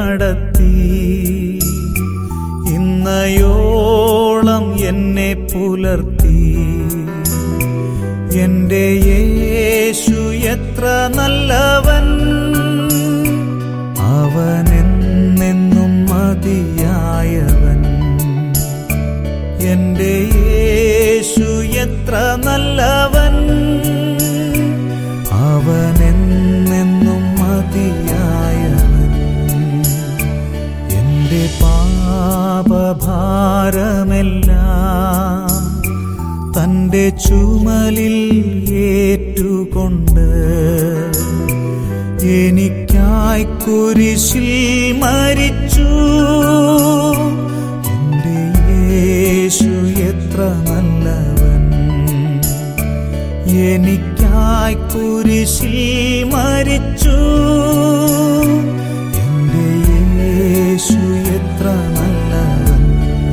നടത്തി ഇന്നയോളം എന്നെ പുലർത്തി എന്റെ യേശു എത്ര നല്ലവൻ അവനെന്നെന്നും മതിയായവൻ എന്റെ യേശു എത്ര നല്ലവൻ അവനെന്നെന്നും മതിയായവൻ എന്റെ പാപഭാരമെല്ലാം തന്റെ ചുമലിൽ ഏറ്റുകൊണ്ട് എനിക്കായി കുരിശിൽ മരിച്ചു എന്റെ യേശു എത്ര നല്ലവൻ എനിക്കായി കുരിശിൽ മരിച്ചു എന്റെ യേശു എത്ര നല്ലവൻ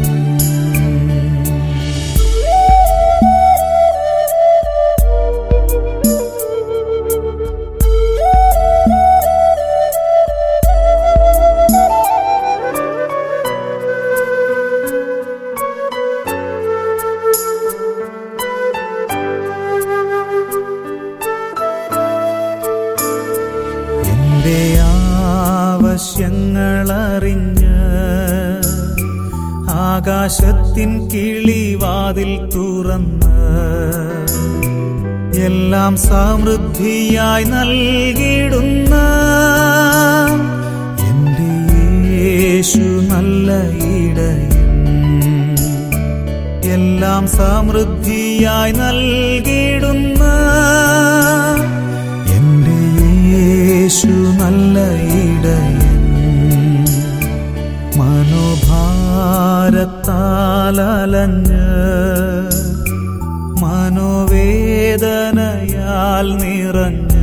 എന്റെ ആവശ്യങ്ങളറിഞ്ഞ് ആകാശത്തിൻ കിളിവാതിൽ തുറന്ന് എല്ലാം സമൃദ്ധിയായി നൽകിടുന്ന എന്റെ യേശു നല്ല ഇടയൻ എല്ലാം സമൃദ്ധിയായി നൽകിടുന്ന എന്റെ യേശു നല്ല ഇടയൻ മനോഭാരത്താലഞ്ഞ് മനോവേദനയാൽ നിറഞ്ഞ്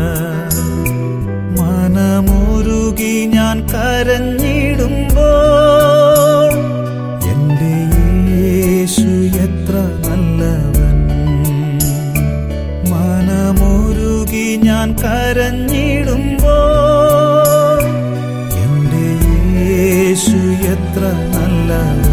മനമുരുകി ഞാൻ കരഞ്ഞിടുമ്പോൾ എന്റെ യേശു എത്ര നല്ലവൻ മനമുരുകി ഞാൻ കരഞ്ഞിടുമ്പോൾ എന്റെ യേശു എത്ര നല്ലവൻ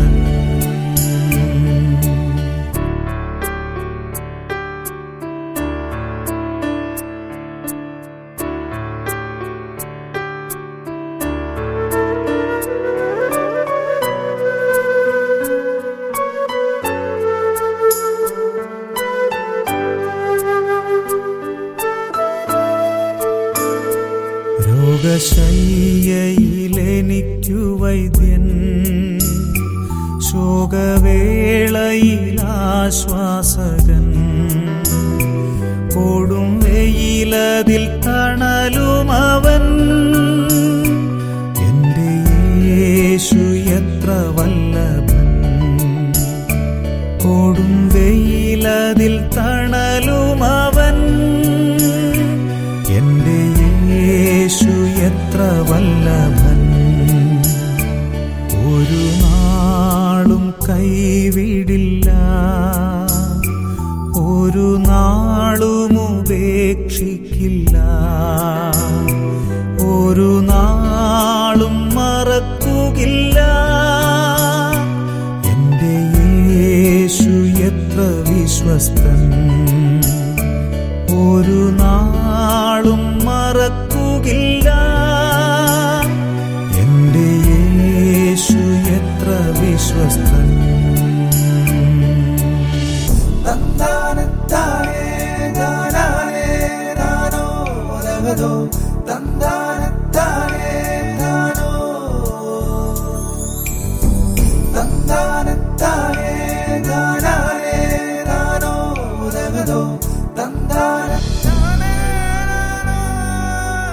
രോഗശയ്യയിലെനിക്കു വൈദ്യൻ ശോകവേളയിലാശ്വാസകൻ കൊടും വെയിലതിൽ തണലുമവൻ എന്റെ യേശു എത്ര വല്ലഭൻ കൊടും വെയിലതിൽ തണലുമവൻ എന്റെ യേശു എത്ര വല്ലഭൻ ഒരു നാളും കൈവിടില്ല ഒരു നാളും ഉപേക്ഷിക്കില്ല ഒരു നാളും മറക്കുകില്ല എന്റെ യേശു എത്ര വിശ്വസ്തൻ ഒരു നാളും മറക്കുകില്ല എന്റെ യേശു എത്ര വിശ്വസ്തൻ തന്താനത്താനേ താനാനേ താനോ ഉലകതോ തന്താനത്താനേ താനോ തന്താനത്താനേ താനാനേ താനോ ഉലകതോ തന്താനത്താനേ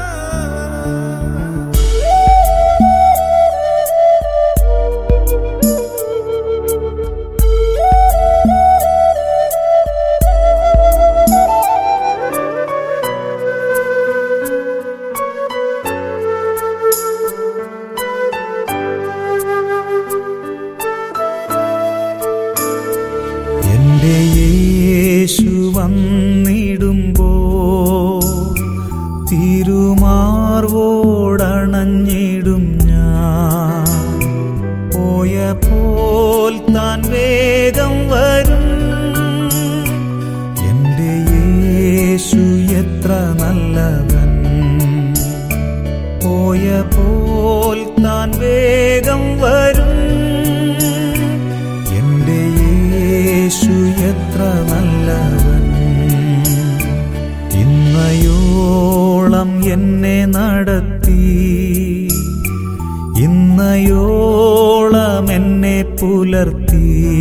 ഇന്നയോളം എന്നെ പുലർത്തി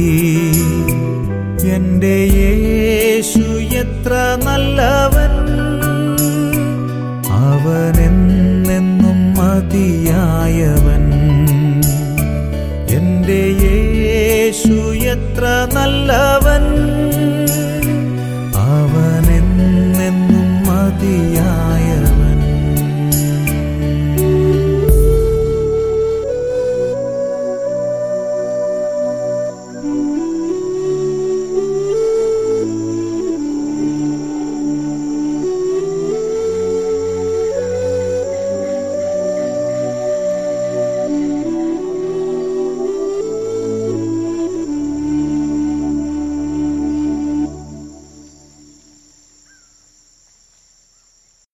എന്റെ യേശു എത്ര നല്ലവൻ അവനെന്നെന്നും മതിയായവൻ എന്റെ യേശു എത്ര നല്ലവൻ